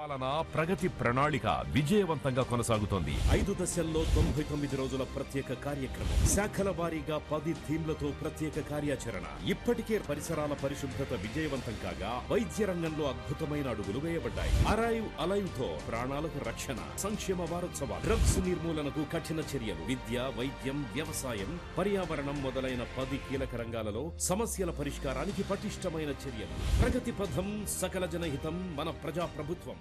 పాలన ప్రగతి ప్రణాళిక విజయవంతంగా కొనసాగుతోంది ఐదు దశల్లో తొంభై తొమ్మిది రోజుల ప్రత్యేక కార్యక్రమం శాఖల వారీగా పది థీమ్లతో ప్రత్యేక కార్యాచరణ ఇప్పటికే పరిసరాల పరిశుభ్రత విజయవంతం కాగా వైద్య రంగంలో అద్భుతమైన అడుగులు వేయబడ్డాయి అరైవ్ అలైవ్ తో ప్రాణాలకు రక్షణ సంక్షేమ వారోత్సవాలు డ్రగ్స్ నిర్మూలనకు కఠిన చర్యలు విద్య వైద్యం వ్యవసాయం పర్యావరణం మొదలైన పది కీలక రంగాలలో సమస్యల పరిష్కారానికి పటిష్టమైన చర్యలు ప్రగతి పథం సకల జనహితం మన ప్రజా ప్రభుత్వం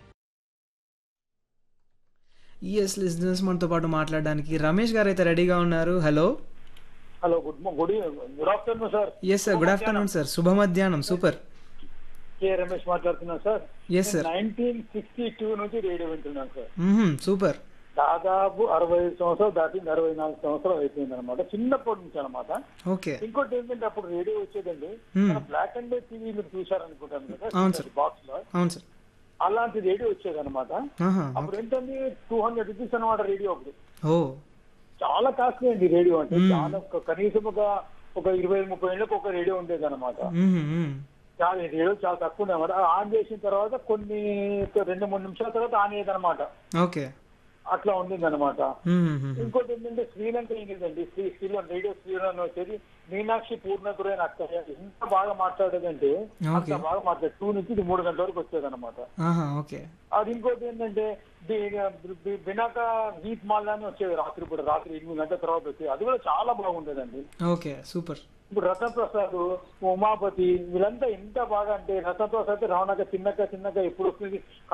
ఈఎస్ లిజినెస్ మనతో పాటు మాట్లాడడానికి రమేష్ గారు అయితే రెడీగా ఉన్నారు hello hello good good good afternoon sir yes sir good afternoon sir శుభ మధ్యాహ్నం సూపర్ కే రమేష్ మాట్లాడుతున్నాను sir Yes, sir. Nineteen sixty two నుంచి రేడియో వింటున్నాను సార్ సూపర్ దాదాపు అరవై ఐదు సంవత్సరాలు దాటింది అరవై నాలుగు సంవత్సరాలు అయిపోయింది అనమాట చిన్నప్పటి నుంచి అనమాట ఓకే ఇంకోటి ఏంటంటే అప్పుడు రేడియో వచ్చేదండి Hmm. Black and white TV మీరు చూసారనుకుంటాను అవును, కదా sir. బాక్స్ లో అవును సార్ అలాంటి రేడియో వచ్చేది అనమాట ఆహా, అప్పుడు ఏంటంటే టూ హండ్రెడ్ రూపీస్ అనమాట రేడియో అప్పుడు ఓ చాలా కాస్ట్లీ అండి రేడియో అంటే Hmm. చాలా ఒక- కనీసం ఒక ఒక ఇరవై ముప్పై ఏళ్ళకి ఒక రేడియో ఉండేది అనమాట మ్మ్, మ్మ్. చాలా రేడియో చాలా తక్కువ అనమాట ఆన్ చేసిన తర్వాత కొన్ని ఒక రెండు మూడు నిమిషాల తర్వాత ఆన్ అయ్యేది అనమాట ఓకే అట్లా ఉండింది అనమాట మ్మ్, మ్మ్. ఇంకోటి ఏంటంటే శ్రీలంక ఇంగ్లీదండి శ్రీ శ్రీలంక రేడియో శ్రీలంక వచ్చేది మీనాక్షి పూర్ణకురైన అక్క ఎంత బాగా మాట్లాడేదంటే అంత Okay. బాగా మాట్లాడు టూ నుంచి ఇది మూడు గంటల వరకు వచ్చేది అనమాట ఆహా ఓకే అది ఇంకోటి ఏంటంటే వినాక గీత్ మాల్ అని వచ్చేది రాత్రి పూట రాత్రి ఎనిమిది గంటల తర్వాత వచ్చేది అది కూడా చాలా బాగుండేదండి ఓకే సూపర్ ఇప్పుడు రతన్ ప్రసాద్ ఉమాపతి వీళ్ళంతా ఎంత బాగా అంటే రతన్ ప్రసాద్ రావణాక చిన్నక్క చిన్నక్క ఎప్పుడు వస్తుంది